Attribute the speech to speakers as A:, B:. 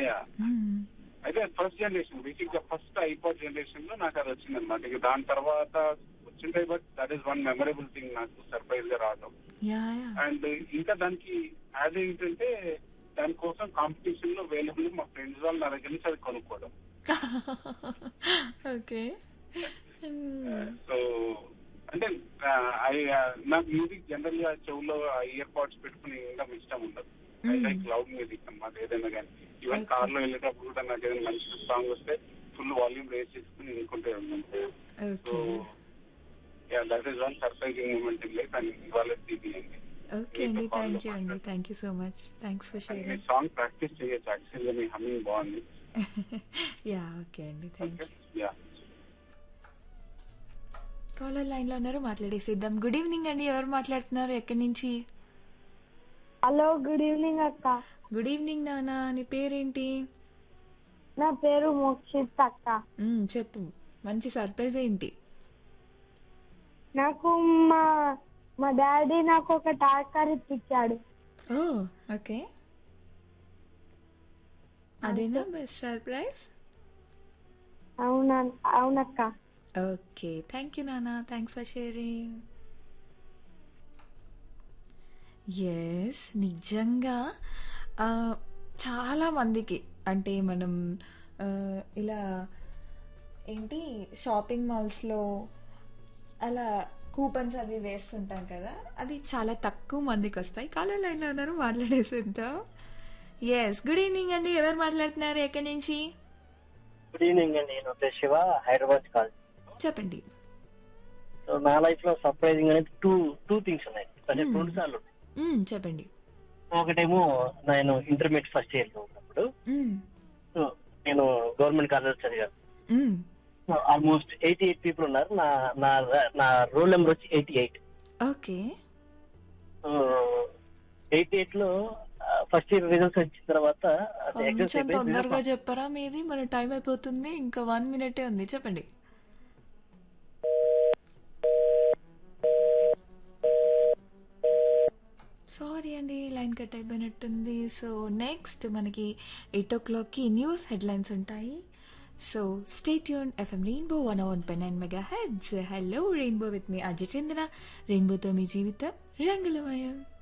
A: Yeah
B: మ్మ్.
A: అయితే first generation basic గా ఫస్ట్ ఐపాడ్ జనరేషన్ లో నాకు అది వచ్చింది అనమాట ఇక దాని తర్వాత వచ్చింటాయి but that is one memorable thing నాకు సర్ప్రైజ్ గా రావడం
B: యా యా
A: అండ్ ఇంకా దానికి యాడ్ ఏంటంటే దానికోసం కాంపిటీషన్ లో అవైలబుల్ మా ఫ్రెండ్స్ వాళ్ళు నా దగ్గర నుంచి అది కొనుక్కోవడం
B: ఓకే మ్మ్.
A: సో అంటే ఆ, I- ఆ, నాకు మ్యూజిక్ జనరల్ గా చెవులో ఇయర్ పాడ్స్ పెట్టుకుని వినడం ఇష్టం ఉండదు I
B: Mm.
A: Like loud music అన్నమాట ఏదైనా కానీ ఈవెన్
B: Okay.
A: కార్ లో వెళ్ళేటప్పుడు కూడా నాకు ఏదైనా మంచి సాంగ్ వస్తే ఫుల్ వాల్యూమ్ రేస్ చేసుకుని వినుకుంటే ఉన్నాను so
B: okay
A: yeah that is one surprising moment in life and ఇవాళ ఇది అండి
B: ఓకే అండి థ్యాంక్ యూ అండి thank you so much thanks for
A: మీ
B: షేరింగ్
A: సాంగ్ ప్రాక్టీస్ చేయొచ్చు యాక్చువల్గా మీ హమ్మింగ్ బాగుంది
B: యా ఓకే అండి thank you
A: yeah
B: caller line లో ఉన్నారు మాట్లాడేసిద్దాం గుడ్ ఈవినింగ్ అండి ఎవరు మాట్లాడుతున్నారు ఎక్కడి నుంచి
C: హలో గుడ్ ఈవినింగ్ అక్క
B: గుడ్ ఈవినింగ్ నానా నీ పేరేంటి
C: నా పేరు మోక్షిత్ అక్క
B: మ్మ్, చెప్పు మంచి సర్ప్రైజ్ ఏంటి
C: నాకు మా మా డాడీ నాకు ఒక టాకర్ ఇప్పించాడు
B: ఓ ఓకే అదేనా బెస్ట్ సర్ప్రైజ్
C: అవునా అవునక్క
B: ఓకే థ్యాంక్ యూ నానా థ్యాంక్స్ ఫర్ షేరింగ్ ఎస్ నిజంగా ఆ, చాలా మందికి అంటే మనం ఆ, ఇలా ఏంటి షాపింగ్ మాల్స్లో అలా కూపన్స్ అవి వేస్తుంటాం కదా అది చాలా తక్కువ మందికి వస్తాయి కాలర్ లైన్లో ఉన్నారు మాట్లాడేసేద్దాం ఎస్ గుడ్ ఈవినింగ్ అండి ఎవరు మాట్లాడుతున్నారు ఎక్కడి నుంచి
D: గుడ్ ఈవినింగ్ అండి నేను వచ్చే శివ హైదరాబాద్ కాల్
B: చెప్పండి
D: సో నా లైఫ్ లో సర్ప్రైజింగ్ అనేది టూ టూ థింగ్స్ ఉన్నాయి అంటే
B: Hmm.
D: రెండు సార్లు ఉన్నాయి.
B: మ్మ్, చెప్పండి
D: ఒకటేమో నేను ఇంటర్మీడియట్ ఫస్ట్ ఇయర్ లో ఉన్నప్పుడు
B: మ్మ్,
D: సో నేను గవర్నమెంట్ కాలేజ్ చదివాను
B: మ్మ్.
D: So almost eighty eight people ఉన్నారు నా నా నా రోల్ నెంబర్ వచ్చి eighty eight
B: okay
D: eighty eight లో ఫస్ట్ ఇయర్ రిజల్ట్స్ వచ్చిన తర్వాత అది exams
B: కొంచెం
D: అయిపోయి
B: తొందరగా
D: results
B: చెప్పరా మీది మన టైం అయిపోతుంది ఇంకా వన్ మినిటే ఉంది చెప్పండి సారీ అండి లైన్ కట్ అయిపోయినట్టుంది సో నెక్స్ట్ మనకి ఎయిట్ ఓ క్లాక్కి న్యూస్ హెడ్లైన్స్ ఉంటాయి సో స్టేట్ యూన్ ఎఫ్ఎం రెయిన్బో వన్ వన్ పై nine mega heads hello rainbow with మీ అజయ్ చంద్ర రెయిన్బోతో మీ జీవితం రంగులమయం